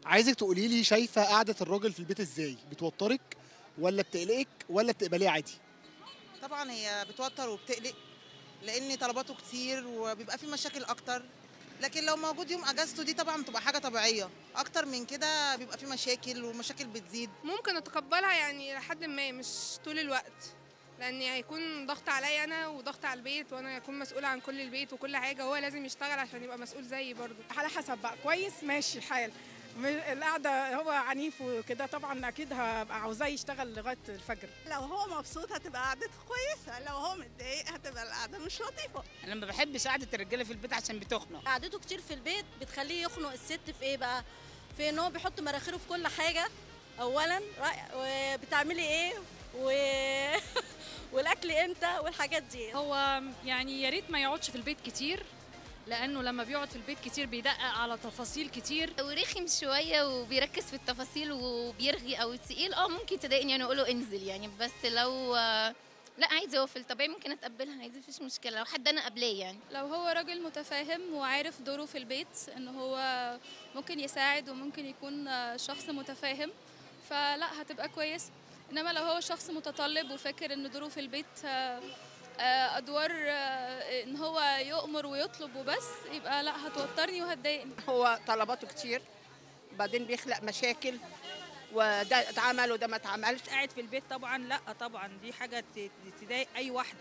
عايزك تقولي لي شايفه قعده الراجل في البيت ازاي بتوترك ولا بتقلقك ولا بتقبليه عادي طبعا هي بتوتر وبتقلق لان طلباته كتير وبيبقى في مشاكل اكتر لكن لو موجود يوم اجازته دي طبعا بتبقى حاجه طبيعيه اكتر من كده بيبقى في مشاكل والمشاكل بتزيد ممكن اتقبلها يعني لحد ما مش طول الوقت لان هيكون ضغط عليا انا وضغط على البيت وانا هكون مسؤوله عن كل البيت وكل حاجه وهو لازم يشتغل عشان يبقى مسؤول زيي برضه على حسب بقى كويس ماشي الحال م- القعده هو عنيف وكده طبعا اكيد هبقى عاوزاه يشتغل لغايه الفجر لو هو مبسوط هتبقى قعدته كويسه لو هو متضايق هتبقى القعده مش لطيفه انا ما بحبش قعده الرجاله في البيت عشان بتخنق قعدته كتير في البيت بتخليه يخنق الست في ايه بقى في ان هو بيحط مراخيره في كل حاجه اولا رأي- وبتعملي ايه و... والاكل امتى والحاجات دي هو يعني يا ريت ما يقعدش في البيت كتير لانه لما بيقعد في البيت كتير بيدقق على تفاصيل كتير ورخم شويه وبيركز في التفاصيل وبيرغي او تقيل اه ممكن تضايقني يعني اقول له انزل يعني بس لو لا عادي هو في الطبيعي ممكن اتقبلها عادي مفيش مشكله لو حد انا قبلاه يعني لو هو راجل متفاهم وعارف دوره في البيت ان هو ممكن يساعد وممكن يكون شخص متفاهم فلا هتبقى كويس انما لو هو شخص متطلب وفاكر ان دوره في البيت آه، آه، ادوار آه، ان هو يؤمر ويطلب وبس يبقى لا هتوترني وهتضايقني هو طلباته كتير بعدين بيخلق مشاكل وده اتعمل وده ما اتعملش قاعد في البيت طبعا لا طبعا دي حاجه ت- تضايق اي واحده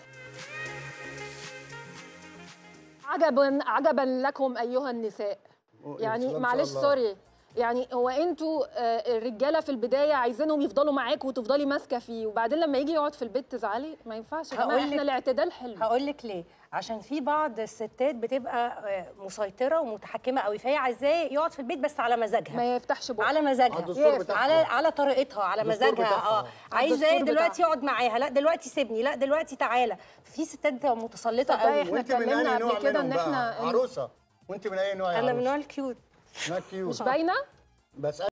عجبا عجبا لكم ايها النساء يعني معلش سوري يعني هو انتوا آه، الرجاله في البدايه عايزينهم يفضلوا معاك وتفضلي ماسكه فيه وبعدين لما يجي يقعد في البيت تزعلي ما ينفعش يا جماعه هقول احنا لك- الاعتدال حلو هقول لك ليه عشان في بعض الستات بتبقى آه، مسيطره ومتحكمه قوي فهي عايزاه يقعد في البيت بس على مزاجها ما يفتحش بقه على مزاجها الدستور بتاعها. على على طريقتها على الدستور مزاجها بتاعها. اه عايزاه الدستور دلوقتي بتاعها. يقعد معاها لا دلوقتي سيبني لا دلوقتي تعالى في ستات بتبقى متسلطه تصدقي قوي احنا وانت من اتكلمنا اي قبل نوع كده منهم ان بقى احنا عروسه وانت من اي نوع يا انا من عروسة؟ نوع الكيوت نوع كيوت مش باينه بس